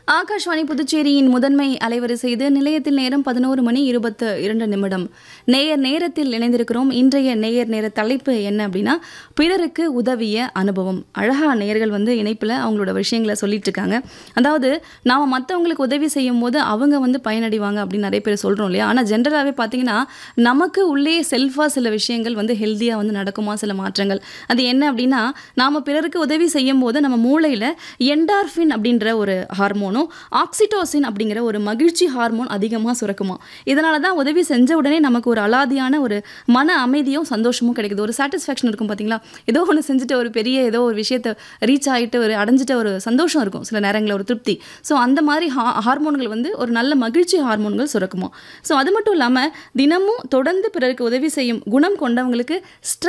ஆகாஷ்வாணி புதுச்சேரியின் முதன்மை அலைவரிசை இது நிலையத்தில் நேரம் பதினோரு மணி இருபத்து இரண்டு நிமிடம் நேயர் நேரத்தில் இணைந்திருக்கிறோம் இன்றைய நேயர் நேர தலைப்பு என்ன அப்படின்னா பிறருக்கு உதவிய அனுபவம் அழகா நேயர்கள் வந்து இணைப்பில் அவங்களோட விஷயங்களை சொல்லிட்டு இருக்காங்க அதாவது நாம் மற்றவங்களுக்கு உதவி செய்யும் போது அவங்க வந்து பயனடைவாங்க அப்படின்னு நிறைய பேர் சொல்கிறோம் இல்லையா ஆனால் ஜென்ரலாகவே பார்த்தீங்கன்னா நமக்கு உள்ளே செல்ஃபாக சில விஷயங்கள் வந்து ஹெல்த்தியாக வந்து நடக்குமா சில மாற்றங்கள் அது என்ன அப்படின்னா நாம் பிறருக்கு உதவி செய்யும் போது நம்ம மூளையில் என்டார்ஃபின் அப்படின்ற ஒரு ஹார்மோனும் ஆக்சிடோசின் அப்படிங்கிற ஒரு மகிழ்ச்சி ஹார்மோன் அதிகமாக சுரக்குமா இதனால தான் உதவி செஞ்ச உடனே நமக்கு ஒரு அலாதியான ஒரு மன அமைதியும் சந்தோஷமும் கிடைக்குது ஒரு சாட்டிஸ்ஃபேக்ஷன் இருக்கும் பார்த்தீங்களா ஏதோ ஒன்று செஞ்சுட்டு ஒரு பெரிய ஏதோ ஒரு விஷயத்தை ரீச் ஆகிட்டு ஒரு அடைஞ்சிட்ட ஒரு சந்தோஷம் இருக்கும் சில நேரங்களில் ஒரு திருப்தி ஸோ அந்த மாதிரி ஹா ஹார்மோன்கள் வந்து ஒரு நல்ல மகிழ்ச்சி ஹார்மோன்கள் சுரக்குமா ஸோ அது மட்டும் இல்லாமல் தினமும் தொடர்ந்து பிறருக்கு உதவி செய்யும் குணம் கொண்டவங்களுக்கு ஸ்ட்ரெஸ்